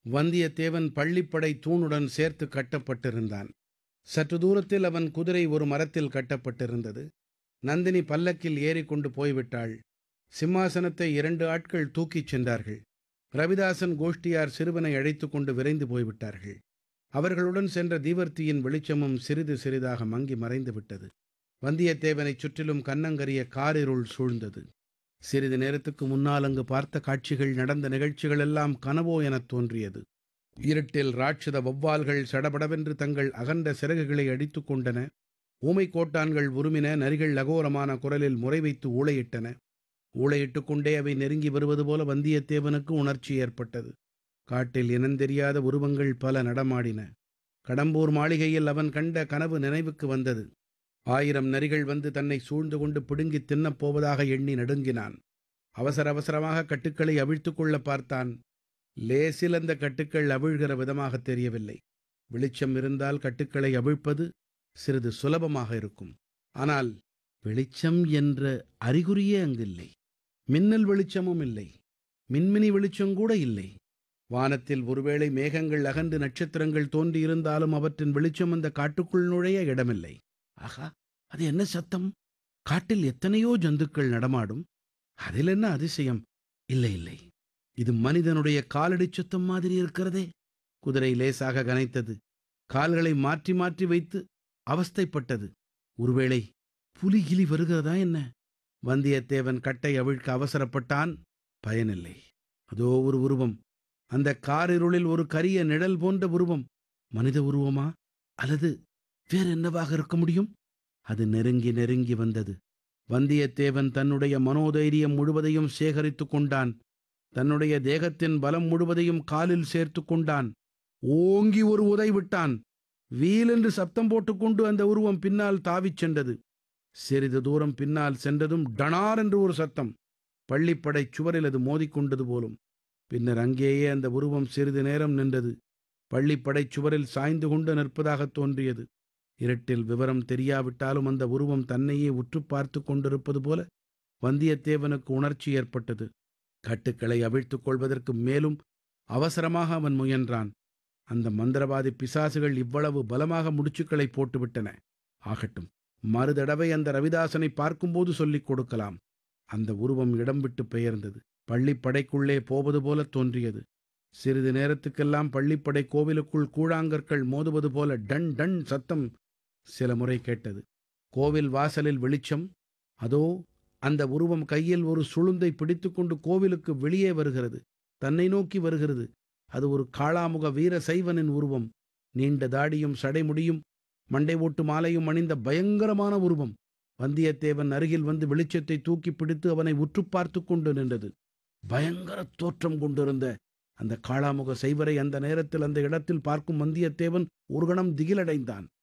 வந்தியத்தேவன் பள்ளிப்படை தூணுடன் சேர்த்து கட்டப்பட்டிருந்தான் சற்று தூரத்தில் அவன் குதிரை ஒரு மரத்தில் கட்டப்பட்டிருந்தது நந்தினி பல்லக்கில் ஏறிக்கொண்டு போய்விட்டாள் சிம்மாசனத்தை இரண்டு ஆட்கள் தூக்கிச் சென்றார்கள் ரவிதாசன் கோஷ்டியார் சிறுவனை அழைத்துக் கொண்டு விரைந்து போய்விட்டார்கள் அவர்களுடன் சென்ற தீவர்த்தியின் வெளிச்சமும் சிறிது சிறிதாக மங்கி மறைந்து விட்டது வந்தியத்தேவனைச் சுற்றிலும் கன்னங்கரிய காரிருள் சூழ்ந்தது சிறிது நேரத்துக்கு முன்னால் அங்கு பார்த்த காட்சிகள் நடந்த நிகழ்ச்சிகள் எல்லாம் கனவோ எனத் தோன்றியது இருட்டில் ராட்சத வௌவால்கள் சடபடவென்று தங்கள் அகன்ற சிறகுகளை அடித்துக் கொண்டன ஊமைக் கோட்டான்கள் உருமின நரிகள் அகோரமான குரலில் முறை வைத்து ஊளையிட்டன ஊளையிட்டுக் கொண்டே அவை நெருங்கி வருவது போல வந்தியத்தேவனுக்கு உணர்ச்சி ஏற்பட்டது காட்டில் இனந்தெரியாத உருவங்கள் பல நடமாடின கடம்பூர் மாளிகையில் அவன் கண்ட கனவு நினைவுக்கு வந்தது ஆயிரம் நரிகள் வந்து தன்னை சூழ்ந்து கொண்டு பிடுங்கித் தின்னப் போவதாக எண்ணி நடுங்கினான் அவசர அவசரமாக கட்டுக்களை அவிழ்த்துக் கொள்ள பார்த்தான் லேசில் அந்த கட்டுக்கள் அவிழ்கிற விதமாக தெரியவில்லை வெளிச்சம் இருந்தால் கட்டுக்களை அவிழ்ப்பது சிறிது சுலபமாக இருக்கும் ஆனால் வெளிச்சம் என்ற அறிகுறியே அங்கில்லை மின்னல் வெளிச்சமும் இல்லை மின்மினி வெளிச்சம் கூட இல்லை வானத்தில் ஒருவேளை மேகங்கள் அகன்று நட்சத்திரங்கள் தோன்றியிருந்தாலும் அவற்றின் வெளிச்சம் அந்த காட்டுக்குள் நுழைய இடமில்லை ஆகா அது என்ன சத்தம் காட்டில் எத்தனையோ ஜந்துக்கள் நடமாடும் அதில் என்ன அதிசயம் இல்லை இல்லை இது மனிதனுடைய காலடி சத்தம் மாதிரி இருக்கிறதே குதிரை லேசாக கனைத்தது கால்களை மாற்றி மாற்றி வைத்து அவஸ்தைப்பட்டது ஒருவேளை புலி கிளி வருகிறதா என்ன வந்தியத்தேவன் கட்டை அவிழ்க்க அவசரப்பட்டான் பயனில்லை அதோ ஒரு உருவம் அந்த காரிருளில் ஒரு கரிய நிழல் போன்ற உருவம் மனித உருவமா அல்லது வேற என்னவாக இருக்க முடியும் அது நெருங்கி நெருங்கி வந்தது வந்தியத்தேவன் தன்னுடைய மனோதைரியம் முழுவதையும் சேகரித்துக் கொண்டான் தன்னுடைய தேகத்தின் பலம் முழுவதையும் காலில் சேர்த்து கொண்டான் ஓங்கி ஒரு உதை விட்டான் வீலென்று சப்தம் போட்டுக்கொண்டு அந்த உருவம் பின்னால் தாவிச் சென்றது சிறிது தூரம் பின்னால் சென்றதும் டனார் என்று ஒரு சத்தம் பள்ளிப்படை சுவரில் அது மோதிக்கொண்டது போலும் பின்னர் அங்கேயே அந்த உருவம் சிறிது நேரம் நின்றது பள்ளிப்படை சுவரில் சாய்ந்து கொண்டு நிற்பதாகத் தோன்றியது இருட்டில் விவரம் தெரியாவிட்டாலும் அந்த உருவம் தன்னையே உற்று பார்த்து கொண்டிருப்பது போல வந்தியத்தேவனுக்கு உணர்ச்சி ஏற்பட்டது கட்டுக்களை அவிழ்த்துக் கொள்வதற்கு மேலும் அவசரமாக அவன் முயன்றான் அந்த மந்திரவாதி பிசாசுகள் இவ்வளவு பலமாக முடிச்சுக்களை போட்டுவிட்டன ஆகட்டும் மறுதடவை அந்த ரவிதாசனை பார்க்கும்போது சொல்லிக் கொடுக்கலாம் அந்த உருவம் இடம் விட்டு பெயர்ந்தது பள்ளிப்படைக்குள்ளே போவது போல தோன்றியது சிறிது நேரத்துக்கெல்லாம் பள்ளிப்படை கோவிலுக்குள் கூழாங்கற்கள் மோதுவது போல டன் டன் சத்தம் சில முறை கேட்டது கோவில் வாசலில் வெளிச்சம் அதோ அந்த உருவம் கையில் ஒரு சுளுந்தை பிடித்துக்கொண்டு கோவிலுக்கு வெளியே வருகிறது தன்னை நோக்கி வருகிறது அது ஒரு காளாமுக வீர சைவனின் உருவம் நீண்ட தாடியும் சடைமுடியும் மண்டை ஓட்டு மாலையும் அணிந்த பயங்கரமான உருவம் வந்தியத்தேவன் அருகில் வந்து வெளிச்சத்தை தூக்கி பிடித்து அவனை உற்று பார்த்து கொண்டு நின்றது பயங்கர தோற்றம் கொண்டிருந்த அந்த காளாமுக சைவரை அந்த நேரத்தில் அந்த இடத்தில் பார்க்கும் வந்தியத்தேவன் ஒரு கணம் திகிலடைந்தான்